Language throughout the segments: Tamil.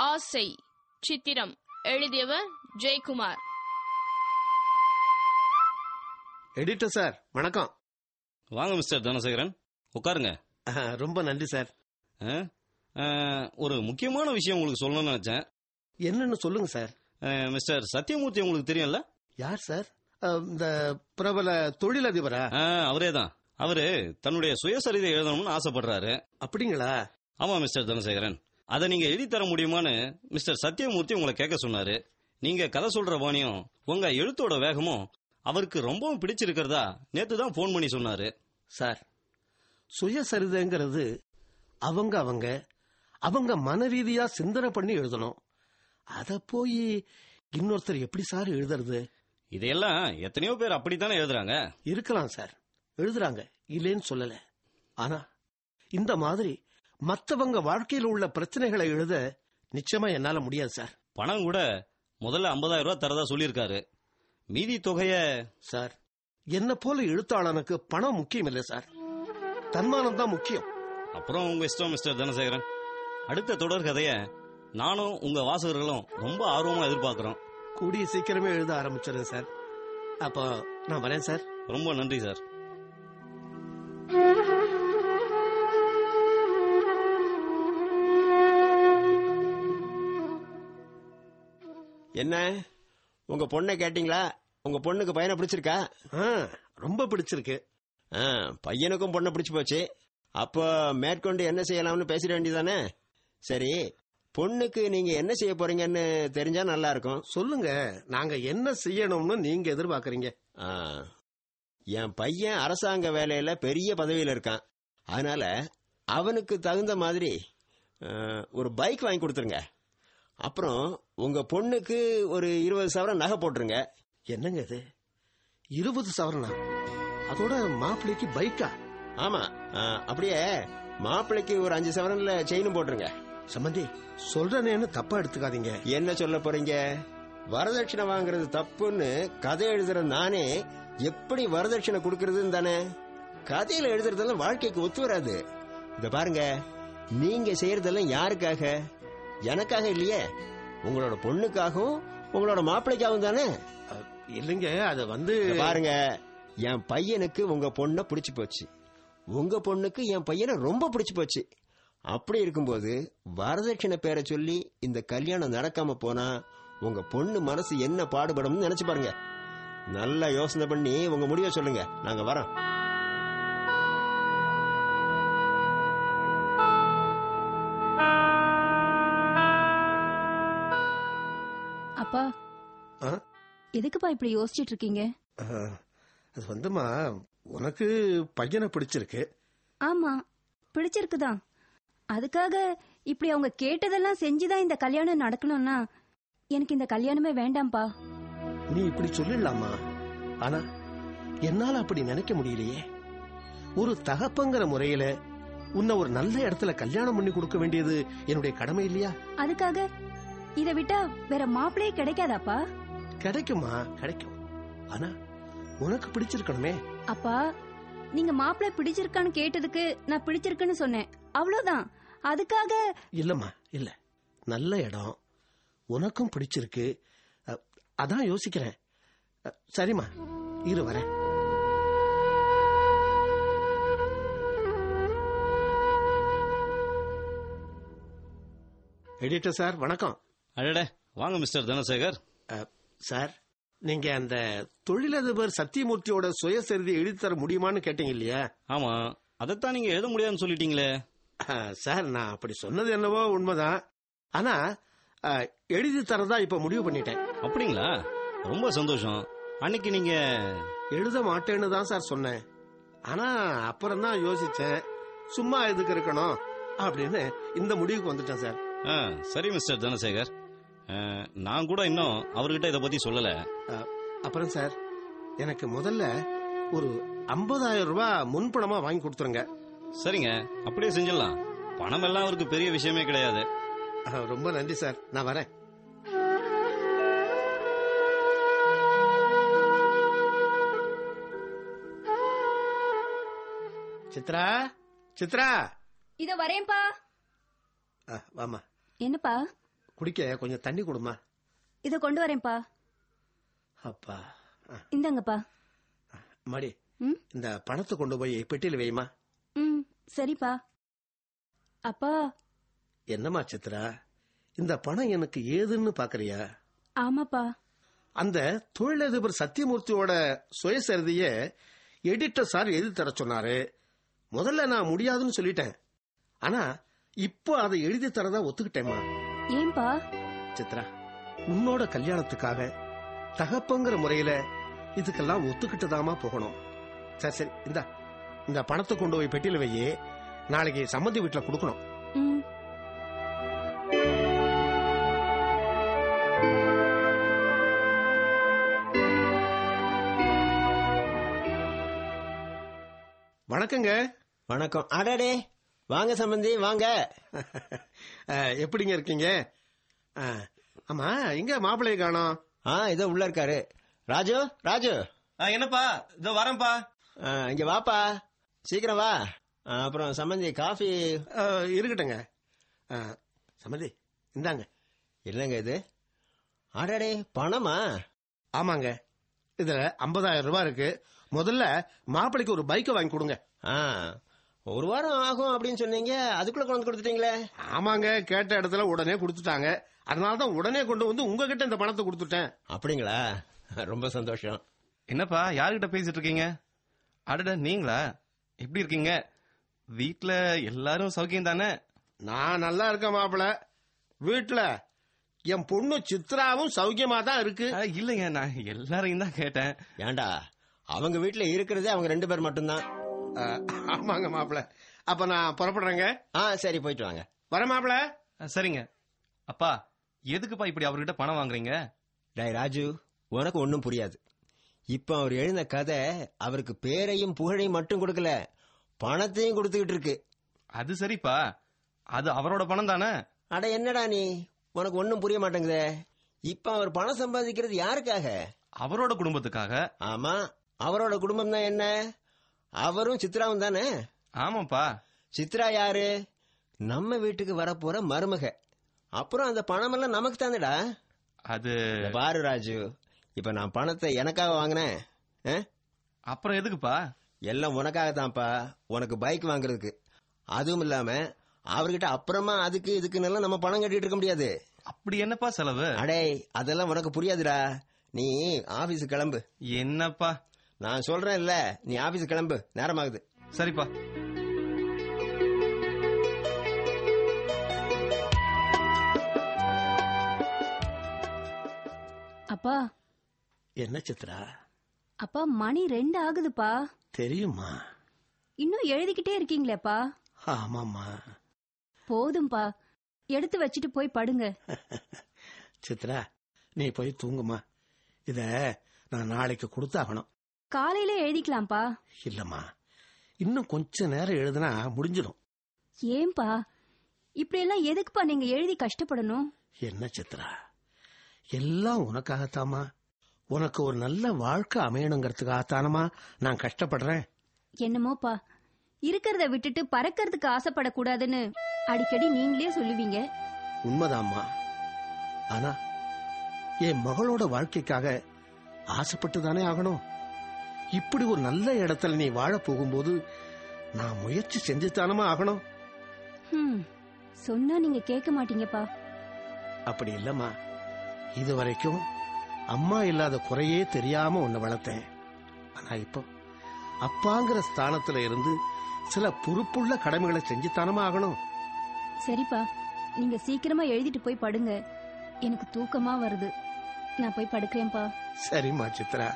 ஆசை சித்திரம் எழுதியவர் ஜெயக்குமார் எடிட்டர் சார் வணக்கம் வாங்க மிஸ்டர் தனசேகரன் உட்காருங்க அஹ், ரொம்ப நன்றி சார் ஆ? ஆ, ஒரு முக்கியமான விஷயம் உங்களுக்கு சொல்லணும்னு நினைச்சேன் என்னன்னு சொல்லுங்க சார் ஆ, மிஸ்டர் சத்யமூர்த்தி உங்களுக்கு தெரியும்ல யார் சார் அஹ், இந்த பிரபல தொழிலதிபரா ஆ, அவரே தான் அவரு தன்னுடைய சுயசரிதை எழுதணும்னு ஆசைப்படுறாரு அப்படிங்களா ஆமா மிஸ்டர் தனசேகரன் அதை நீங்க எழுதி தர முடியுமான்னு மிஸ்டர் சத்யமூர்த்தி உங்களை கேட்க சொன்னாரு நீங்க கதை சொல்ற பாணியும் உங்க எழுத்தோட வேகமும் அவருக்கு ரொம்பவும் பிடிச்சிருக்கிறதா நேத்து தான் ஃபோன் பண்ணி சொன்னாரு சார் சுயசரிதைங்கிறது அவங்க அவங்க அவங்க மன ரீதியா சிந்தனை பண்ணி எழுதணும் அத போய் இன்னொருத்தர் எப்படி சார் எழுதுறது இதையெல்லாம் எத்தனையோ பேர் அப்படித்தானே எழுதுறாங்க இருக்கலாம் சார் எழுதுறாங்க இல்லைன்னு சொல்லல ஆனா இந்த மாதிரி மத்தவங்க வாழ்க்கையில உள்ள பிரச்சனைகளை எழுத நிச்சயமா என்னால முடியாது சார் பணம் கூட முதல்ல 50000 ரூபாய் தரதா சொல்லியிருக்காரு மீதி தொகைய சார் என்ன போல எழுத்தாளனுக்கு பணம் முக்கியம் இல்லை சார் தன்மானம் தான் முக்கியம் அப்புறம் உங்க இஷ்டம் மிஸ்டர் தனசேகரன் அடுத்த தொடர் கதைய நானும் உங்க வாசகர்களும் ரொம்ப ஆர்வமா எதிர்பார்க்கிறோம் கூடிய சீக்கிரமே எழுத ஆரம்பிச்சிருங்க சார் அப்போ நான் வரேன் சார் ரொம்ப நன்றி சார் என்ன உங்க பொண்ணை கேட்டீங்களா உங்க பொண்ணுக்கு பையனை பிடிச்சிருக்கா ஆ, ரொம்ப பிடிச்சிருக்கு ஆ, பையனுக்கும் பொண்ணை பிடிச்சு போச்சு அப்போ மேற்கொண்டு என்ன செய்யலாம்னு பேசிட வேண்டியதானே சரி பொண்ணுக்கு நீங்க என்ன செய்ய போறீங்கன்னு தெரிஞ்சா நல்லா இருக்கும் சொல்லுங்க நாங்க என்ன செய்யணும்னு நீங்க எதிர்பார்க்கறீங்க ஆ, என் பையன் அரசாங்க வேலையில பெரிய பதவியில இருக்கான் அதனால அவனுக்கு தகுந்த மாதிரி ஆ, ஒரு பைக் வாங்கி கொடுத்துருங்க அப்புறம் உங்க பொண்ணுக்கு ஒரு இருபது சவரம் நகை போட்டுருங்க என்னங்க இது இருபது சவரனா அதோட மாப்பிள்ளைக்கு பைக்கா ஆமா ஆ, அப்படியே மாப்பிள்ளைக்கு ஒரு அஞ்சு சவரன்ல செயினும் போட்டுருங்க சம்பந்தி சொல்றேன்னு தப்பா எடுத்துக்காதீங்க என்ன சொல்ல போறீங்க வரதட்சணை வாங்குறது தப்புன்னு கதை எழுதுற நானே எப்படி வரதட்சணை கொடுக்கறதுன்னு தானே கதையில எழுதுறதெல்லாம் வாழ்க்கைக்கு ஒத்து வராது இத பாருங்க நீங்க செய்யறதெல்லாம் யாருக்காக எனக்காக இல்லையே உங்களோட பொண்ணுக்காகவும் உங்களோட மாப்பிள்ளைக்காகவும் தானே இல்லைங்க அது வந்து இத பாருங்க என் பையனுக்கு உங்க பொண்ணை பிடிச்சு போச்சு உங்க பொண்ணுக்கு என் பையனை ரொம்ப பிடிச்சு போச்சு அப்படி இருக்கும்போது வரதட்சணை பேரை சொல்லி இந்த கல்யாணம் நடக்காம போனா உங்க பொண்ணு மனசு என்ன பாடுபடும்னு நினைச்சு பாருங்க நல்லா யோசனை பண்ணி உங்க முடிவை சொல்லுங்க நாங்க வரோம் அப்பா ஆ? எதுக்குப்பா இப்படி யோசிச்சிட்டு இருக்கீங்க அஹ், அது வந்துமா உனக்கு பையனை பிடிச்சிருக்கு ஆமா பிடிச்சிருக்குதான் அதுக்காக இப்படி அவங்க கேட்டதெல்லாம் செஞ்சுதான் இந்த கல்யாணம் நடக்கணும்னா எனக்கு இந்த கல்யாணமே வேண்டாம்ப்பா நீ இப்படி சொல்லிடலாமா ஆனா என்னால அப்படி நினைக்க முடியலையே ஒரு தகப்பங்கிற முறையில உன்னை ஒரு நல்ல இடத்துல கல்யாணம் பண்ணி கொடுக்க வேண்டியது என்னுடைய கடமை இல்லையா அதுக்காக இத விட்டா வேற மாப்பிளையே கிடைக்காதாப்பா கிடைக்குமா கிடைக்கும் ஆனா உனக்கு பிடிச்சிருக்கணுமே அப்பா நீங்க மாப்பிள்ளை பிடிச்சிருக்கான்னு கேட்டதுக்கு நான் பிடிச்சிருக்குன்னு சொன்னேன் அவ்வளவுதான் அதுக்காக இல்லம்மா இல்ல நல்ல இடம் உனக்கும் பிடிச்சிருக்கு அ, அதான் யோசிக்கிறேன் அ, சரிம்மா இரு வரேன் எடிட்டர் சார் வணக்கம் அடடே வாங்க மிஸ்டர் தனசேகர் அ, சார் நீங்க அந்த தொழிலதிபர் சத்தியமூர்த்தியோட சுயசரிதை எழுதி தர முடியுமான்னு கேட்டீங்க இல்லையா ஆமா அதைத்தான் நீங்க எழுத முடியாதுன்னு சொல்லிட்டீங்களே அ, சார் நான் அப்படி சொன்னது என்னவோ உண்மைதான் ஆனா அ, எழுதி தரதா இப்ப முடிவு பண்ணிட்டேன் அப்படிங்களா ரொம்ப சந்தோஷம் அன்னைக்கு நீங்க எழுத மாட்டேன்னு தான் சார் சொன்னேன் ஆனா அப்புறம் தான் யோசிச்சேன் சும்மா எதுக்கு இருக்கணும் அப்படின்னு இந்த முடிவுக்கு வந்துட்டேன் சார் ஆ, சரி மிஸ்டர் தனசேகர் ஆ, நான் கூட இன்னும் அவர்கிட்ட இதை பத்தி சொல்லல அ, அப்புறம் சார் எனக்கு முதல்ல ஒரு 50000 ரூபாய் முன்பணமா வாங்கி கொடுத்துருங்க சரிங்க அப்படியே செஞ்சிடலாம் பணம் எல்லாம் அவருக்கு பெரிய விஷயமே கிடையாது அ, ரொம்ப நன்றி சார் நான் வரேன் சித்ரா சித்ரா இத வரேன்பா அ, வாமா என்னப்பா குடிக்க கொஞ்சம் தண்ணி கொடுமா இத கொண்டு வரேன்ப்பா அப்பா ஆ, இந்தாங்கப்பா மாடி ம் இந்த பணத்தை கொண்டு போய் பெட்டியில வைமா ம் சரிப்பா அப்பா என்னம்மா சித்ரா இந்த பணம் எனக்கு ஏதுன்னு பாக்குறியா ஆமாப்பா அந்த தொழிலதிபர் சத்தியமூர்த்தியோட சுயசரிதைய எடிட்டர் சார் எழுதி தர சொன்னாரு முதல்ல நான் முடியாதுன்னு சொல்லிட்டேன் ஆனா இப்போ அதை எழுதி தரதா ஒத்துக்கிட்டேம்மா ஏன்பா சித்ரா உன்னோட கல்யாணத்துக்காக தகப்பங்கிற முறையில இதுக்கெல்லாம் ஒத்துக்கிட்டுதாமா போகணும் சரி சரி இந்தா இந்த பணத்தை கொண்டு போய் பெட்டியில வையே நாளைக்கு சம்மந்தி வீட்டுல கொடுக்கணும் ம் வணக்கங்க வணக்கம் அடடே வாங்க சம்பந்தி வாங்க அஹ், எப்படிங்க இருக்கீங்க அஹ், ஆமா எங்க மாப்பிள்ளைய காணோம் ஆ இதோ உள்ள இருக்காரு ராஜு ராஜு என்னப்பா இதோ வரேன்ப்பா ஆ, இங்க வாப்பா சீக்கிரம் வா ஆ, அப்புறம் சம்பந்தி காஃபி அஹ், இருக்கட்டுங்க அஹ், சம்மந்தி இந்தாங்க இல்லைங்க இது அடடே பணமா ஆமாங்க இதுல 50000 ரூபாய் இருக்கு முதல்ல மாப்பிள்ளைக்கு ஒரு பைக்கை வாங்கி கொடுங்க ஆ ஒரு வாரம் ஆகும் அப்படின்னு சொன்னீங்க அதுக்குள்ள கொண்டு கொடுத்துட்டீங்களே ஆமாங்க கேட்ட இடத்துல உடனே கொடுத்துட்டாங்க அதனால தான் உடனே கொண்டு வந்து உங்ககிட்ட இந்த பணத்தை கொடுத்துட்டேன் அப்படிங்களா ரொம்ப சந்தோஷம் என்னப்பா யார்கிட்ட பேசிட்டு இருக்கீங்க அடட நீங்களா எப்படி இருக்கீங்க வீட்ல எல்லாரும் சௌக்கியம் தானே நான் நல்லா இருக்கேன் மாப்பிள்ள வீட்டுல என் பொண்ணு சித்ராவும் சௌக்கியமா தான் இருக்கு அஹ், இல்லைங்க நான் எல்லாரையும் தான் கேட்டேன் ஏன்டா அவங்க வீட்டுல இருக்கிறதே அவங்க ரெண்டு பேர் மட்டும்தான் அஹ், ஆமாங்க மாப்பிள்ள அப்ப நான் புறப்படுறேங்க ஆ சரி போயிட்டு வாங்க வர மாப்பிள்ள அஹ், சரிங்க அப்பா எதுக்குப்பா இப்படி அவர்கிட்ட பணம் வாங்குறீங்க டேய் ராஜு உனக்கு ஒன்றும் புரியாது இப்ப அவர் எழுதின கதை அவருக்கு பேரையும் புகழையும் மட்டும் கொடுக்கல பணத்தையும் கொடுத்துக்கிட்டு இருக்கு அது சரிப்பா அது அவரோட பணம் தானே அட என்னடா நீ உனக்கு ஒன்றும் புரிய மாட்டேங்குதே இப்ப அவர் பணம் சம்பாதிக்கிறது யாருக்காக அவரோட குடும்பத்துக்காக ஆமா அவரோட குடும்பம் தான் என்ன அவரும் சித்ராவும் தானே ஆமாப்பா சித்ரா யாரு நம்ம வீட்டுக்கு வரப்போற மருமக அப்புறம் அந்த பணமெல்லாம் நமக்கு தானேடா அது இத பாரு ராஜு இப்ப நான் பணத்தை எனக்காக வாங்கினேன் ஆ? அப்புறம் எதுக்குப்பா எல்லாம் உனக்காக தான்ப்பா உனக்கு பைக் வாங்குறதுக்கு அதுவும் இல்லாம அவர்கிட்ட அப்புறமா அதுக்கு இதுக்குன்னு நம்ம பணம் கட்டிட்டு இருக்க முடியாது அப்படி என்னப்பா செலவு அடே அதெல்லாம் உனக்கு புரியாதுடா நீ ஆபீஸ் கிளம்பு என்னப்பா நான் சொல்றேன் இல்ல நீ ஆபீஸ் கிளம்பு நேரமாகுது சரிப்பா அப்பா என்ன சித்ரா அப்பா மணி ரெண்டு ஆகுதுப்பா தெரியுமா இன்னும் எழுதிக்கிட்டே இருக்கீங்களேப்பா ஆமாம்மா போதும்பா எடுத்து வச்சுட்டு போய் படுங்க சித்ரா நீ போய் தூங்குமா இத நான் நாளைக்கு கொடுத்தாகணும் காலையில எழுதிக்கலாம்ப்பா இல்லம்மா இன்னும் கொஞ்ச நேரம் எழுதுனா முடிஞ்சிடும் ஏன்பா இப்படியெல்லாம் எதுக்குப்பா நீங்க எழுதி கஷ்டப்படணும் என்ன சித்ரா எல்லாம் உனக்காகத்தாமா உனக்கு ஒரு நல்ல வாழ்க்கை அமையணுங்கிறதுக்காகத்தானமா நான் கஷ்டப்படுறேன் என்னமோப்பா இருக்கிறத விட்டுட்டு பறக்கிறதுக்கு ஆசைப்படக்கூடாதுன்னு அடிக்கடி நீங்களே சொல்லுவீங்க உண்மைதாம்மா ஆனா என் மகளோட வாழ்க்கைக்காக ஆசைப்பட்டு தானே ஆகணும் இப்படி ஒரு நல்ல இடத்துல நீ வாழ போகும்போது நான் முயற்சி செஞ்சுத்தானமா ஆகணும் ஹம், சொன்னா நீங்க கேட்க மாட்டீங்கப்பா அப்படி இல்லம்மா இது வரைக்கும் அம்மா இல்லாத குறையே தெரியாம உன்னை வளர்த்தேன் ஆனா இப்போ அப்பாங்கிற ஸ்தானத்துல இருந்து சில பொறுப்புள்ள கடமைகளை செஞ்சுத்தானமா ஆகணும் சரிப்பா நீங்க சீக்கிரமா எழுதிட்டு போய் படுங்க எனக்கு தூக்கமா வருது நான் போய் படுக்கிறேன்ப்பா சரிம்மா சித்ரா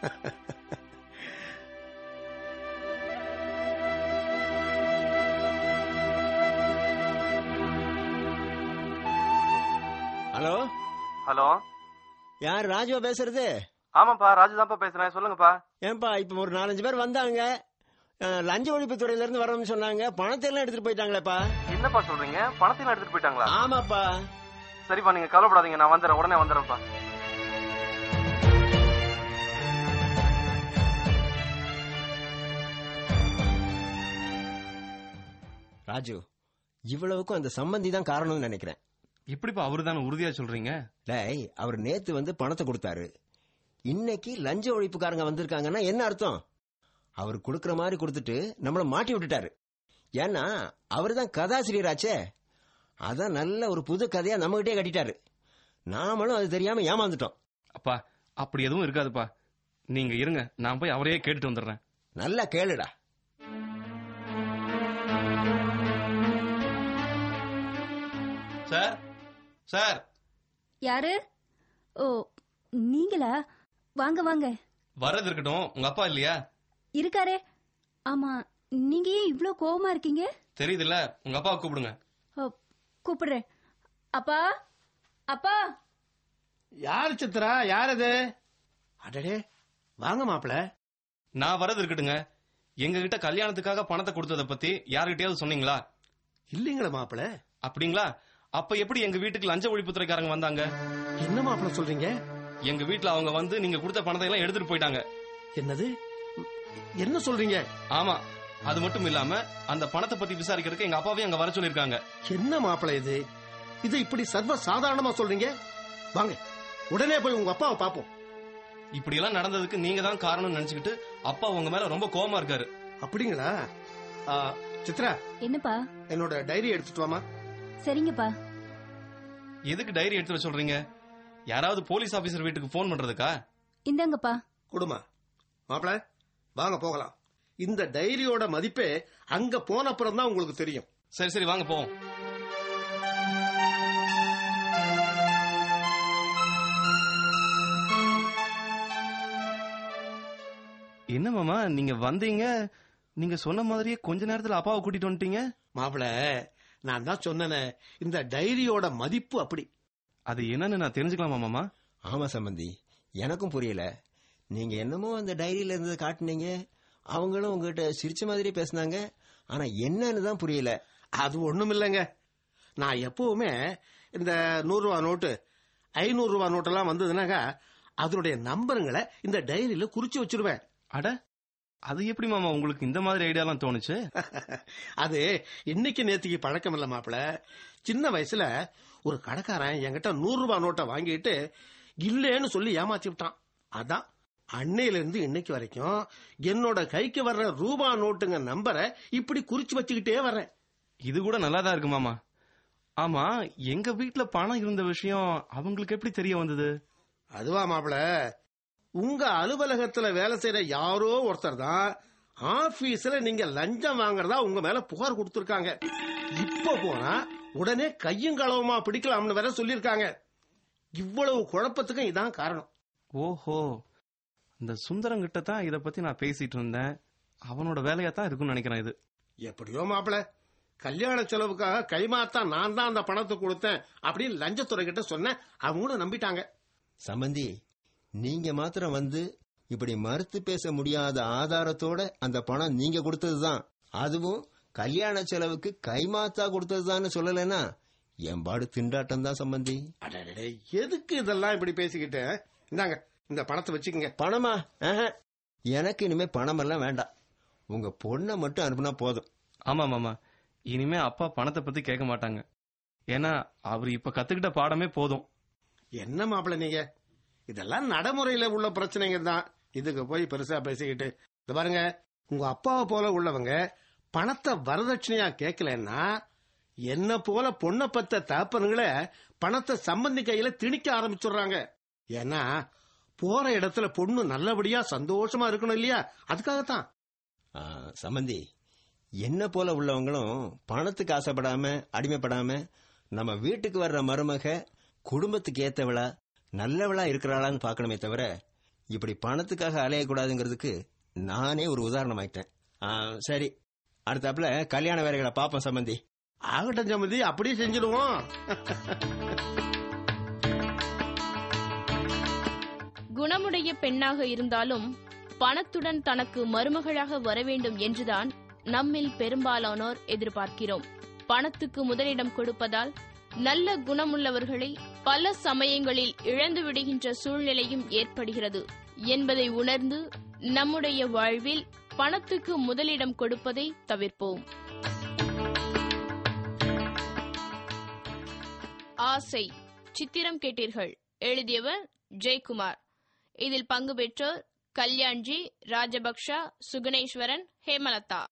ஹலோ ஹலோ யார் ராஜுவா பேசுறது ஆமாப்பா ராஜு தான்ப்பா பேசுறேன் சொல்லுங்கப்பா ஏன்பா இப்ப ஒரு நாலஞ்சு பேர் வந்தாங்க அஹ், லஞ்ச ஒழிப்பு துறையில இருந்து வரணும்னு சொன்னாங்க பணத்தை எல்லாம் எடுத்துட்டு போயிட்டாங்களேப்பா என்னப்பா சொல்றீங்க பணத்தையும் எடுத்துட்டு போயிட்டாங்களா ஆமாப்பா சரிப்பா நீங்க கவலைப்படாதீங்க நான் வந்துடுறேன் உடனே வந்துடுறேன்ப்பா ராஜு இவ்வளவுக்கும் அந்த சம்பந்தி தான் காரணம்னு நினைக்கிறேன் எப்படிப்பா அவரு தானே உறுதியா சொல்றீங்க டேய் அவர் நேத்து வந்து பணத்தை கொடுத்தாரு இன்னைக்கு லஞ்ச ஒழிப்புக்காரங்க வந்திருக்காங்கன்னா என்ன அர்த்தம் அவர் கொடுக்கற மாதிரி கொடுத்துட்டு நம்மள மாட்டி விட்டுட்டாரு ஏன்னா அவர் தான் கதாசிரியராச்சே அதான் நல்ல ஒரு புது கதையா நம்மகிட்டே கட்டிட்டாரு நாமளும் அது தெரியாம ஏமாந்துட்டோம் அப்பா அப்படி எதுவும் இருக்காதுப்பா நீங்க இருங்க நான் போய் அவரையே கேட்டுட்டு வந்துடுறேன் நல்லா கேளுடா சார் சார் யாரு ஓ நீங்களா வாங்க வாங்க வர்றது இருக்கட்டும் உங்க அப்பா இல்லையா இருக்காரே ஆமா நீங்க ஏன் இவ்ளோ கோவமா இருக்கீங்க தெரியுதுல்ல உங்க அப்பாவை கூப்பிடுங்க ஓ, கூப்பிடுறேன் அப்பா அப்பா யார் சித்ரா யார் அது அடடே வாங்க மாப்பிள நான் வர்றது இருக்கட்டுங்க எங்க கிட்ட கல்யாணத்துக்காக பணத்தை கொடுத்தத பத்தி யாருகிட்டயாவது சொன்னீங்களா இல்லைங்களா மாப்பிள அப்படிங்களா அப்ப எப்படி எங்க வீட்டுக்கு லஞ்ச ஒழிப்புத்துறைக்காரங்க வந்தாங்க என்ன மாப்பிள சொல்றீங்க எங்க வீட்ல அவங்க வந்து நீங்க கொடுத்த பணத்தை எல்லாம் எடுத்துட்டு போயிட்டாங்க என்னது என்ன சொல்றீங்க ஆமா அது மட்டும் இல்லாம அந்த பணத்தை பத்தி விசாரிக்கிறதுக்கு எங்க அப்பாவே அங்க வர சொல்லிருக்காங்க என்ன மாப்பிள இது இது இப்படி சர்வ சாதாரணமா சொல்றீங்க வாங்க உடனே போய் உங்க அப்பாவை பாப்போம் இப்படி எல்லாம் நடந்ததுக்கு நீங்க தான் காரணம்னு நினைச்சுக்கிட்டு அப்பா உங்க மேல ரொம்ப கோவமா இருக்காரு அப்படிங்களா ஆ, சித்ரா என்னப்பா என்னோட டைரி எடுத்துட்டு வாமா சரிங்கப்பா எதுக்கு டைரி எடுத்து வர சொல்றீங்க யாராவது போலீஸ் ஆபீசர் வீட்டுக்கு போன் பண்றதுக்கா இந்தாங்கப்பா கொடுமா மாப்பிள வாங்க போகலாம் இந்த டைரியோட மதிப்பே அங்க போன அப்புறம் தான் உங்களுக்கு தெரியும் சரி சரி வாங்க போவோம் என்ன மாமா நீங்க வந்தீங்க நீங்க சொன்ன மாதிரியே கொஞ்ச நேரத்துல அப்பாவை கூட்டிட்டு வந்துட்டீங்க மாப்பிள நான் தான் சொன்னேனே இந்த டைரியோட மதிப்பு அப்படி அது என்னன்னு நான் தெரிஞ்சுக்கலாமா மாமா ஆமா சம்பந்தி எனக்கும் புரியல நீங்க என்னமோ அந்த டைரியில இருந்ததை காட்டுனீங்க அவங்களும் உங்ககிட்ட சிரிச்ச மாதிரி பேசுனாங்க ஆனா என்னன்னு தான் புரியல அது ஒண்ணும் இல்லைங்க நான் எப்பவுமே இந்த நூறு ரூபா நோட்டு ஐநூறு ரூபா நோட்டெல்லாம் வந்ததுனாக்கா அதனுடைய நம்பருங்களை இந்த டைரியில குறிச்சு வச்சிருவேன் அட அது எப்படி மாமா உங்களுக்கு இந்த மாதிரி ஐடியாலாம் தோணுச்சு அது இன்னைக்கு நேத்திக்கு பழக்கம் இல்ல மாப்பிள சின்ன வயசுல ஒரு கடைக்காரன் என்கிட்ட நூறு ரூபாய் நோட்டை வாங்கிட்டு இல்லேன்னு சொல்லி ஏமாத்தி விட்டான் அதான் அன்னையில இருந்து இன்னைக்கு வரைக்கும் என்னோட கைக்கு வர்ற ரூபா நோட்டுங்க நம்பரை இப்படி குறிச்சு வச்சுக்கிட்டே வர்றேன் இது கூட நல்லா தான் இருக்கு மாமா ஆமா எங்க வீட்ல பணம் இருந்த விஷயம் அவங்களுக்கு எப்படி தெரிய வந்தது அதுவா மாப்பிள உங்க அலுவலகத்துல வேலை செய்யற யாரோ ஒருத்தர் தான் ஆபீஸ்ல நீங்க லஞ்சம் வாங்குறதா உங்க மேல புகார் கொடுத்திருக்காங்க இப்ப போனா உடனே கையும் களவுமா பிடிக்கலாம்னு வேற சொல்லிருக்காங்க இவ்வளவு குழப்பத்துக்கும் இதான் காரணம் ஓஹோ இந்த சுந்தரம் கிட்ட தான் இத பத்தி நான் பேசிட்டு இருந்தேன் அவனோட வேலையா தான் இருக்கும்னு நினைக்கிறேன் இது எப்படியோ மாப்பிள கல்யாண செலவுக்காக கைமாத்தா நான் தான் அந்த பணத்தை கொடுத்தேன் அப்படின்னு லஞ்சத்துறை கிட்ட சொன்னேன் அவங்களும் நம்பிட்டாங்க சம்பந்தி நீங்க மாத்திரம் வந்து இப்படி மறுத்து பேச முடியாத ஆதாரத்தோட அந்த பணம் நீங்க கொடுத்ததுதான் அதுவும் கல்யாண செலவுக்கு கைமாத்தா கொடுத்ததுதான்னு சொல்லலைன்னா எம்பாடு திண்டாட்டம் தான் சம்பந்தி அடடே எதுக்கு இதெல்லாம் இப்படி பேசிக்கிட்டு இந்தாங்க இந்த பணத்தை வச்சுக்கங்க பணமா ஆஹா. எனக்கு இனிமே பணம் எல்லாம் வேண்டாம் உங்க பொண்ணை மட்டும் அனுப்புனா போதும் ஆமா மாமா இனிமே அப்பா பணத்தை பத்தி கேட்க மாட்டாங்க ஏன்னா அவர் இப்ப கத்துக்கிட்ட பாடமே போதும் என்ன மாப்பிள நீங்க இதெல்லாம் நடைமுறையில உள்ள பிரச்சனைங்க தான் இதுக்கு போய் பெருசா பேசிக்கிட்டு இந்த பாருங்க உங்க அப்பாவை போல உள்ளவங்க பணத்தை வரதட்சணையா கேட்கலன்னா என்ன போல பொண்ணை பத்த தாப்பனுங்கள பணத்தை சம்பந்தி கையில திணிக்க ஆரம்பிச்சுடுறாங்க ஏன்னா போற இடத்துல பொண்ணு நல்லபடியா சந்தோஷமா இருக்கணும் இல்லையா அதுக்காகத்தான் ஆ, சம்பந்தி என்ன போல உள்ளவங்களும் பணத்துக்கு ஆசைப்படாம அடிமைப்படாம நம்ம வீட்டுக்கு வர்ற மருமக குடும்பத்துக்கு ஏத்தவளா நல்லவளா இருக்கிறாளான்னு பார்க்கணுமே தவிர இப்படி பணத்துக்காக அலையக்கூடாதுங்கிறதுக்கு நானே ஒரு உதாரணம் ஆயிட்டேன் ஆ, சரி அடுத்தாப்புல கல்யாண வேலைகளை பார்ப்போம் சம்பந்தி ஆகட்டும் சம்மதி அப்படியே செஞ்சிடுவோம் குணமுடைய பெண்ணாக இருந்தாலும் பணத்துடன் தனக்கு மருமகளாக வர வேண்டும் என்றுதான் நம்மில் பெரும்பாலானோர் எதிர்பார்க்கிறோம் பணத்துக்கு முதலிடம் கொடுப்பதால் நல்ல குணமுள்ளவர்களை பல சமயங்களில் இழந்து விடுகின்ற சூழ்நிலையும் ஏற்படுகிறது என்பதை உணர்ந்து நம்முடைய வாழ்வில் பணத்துக்கு முதலிடம் கொடுப்பதை தவிர்ப்போம் ஆசை சித்திரம் கேட்டீர்கள் எழுதியவர் ஜெயக்குமார் இதில் பங்கு பெற்றோர் கல்யாண்ஜி ராஜபக்ஷா சுகுணேஸ்வரன் ஹேமலதா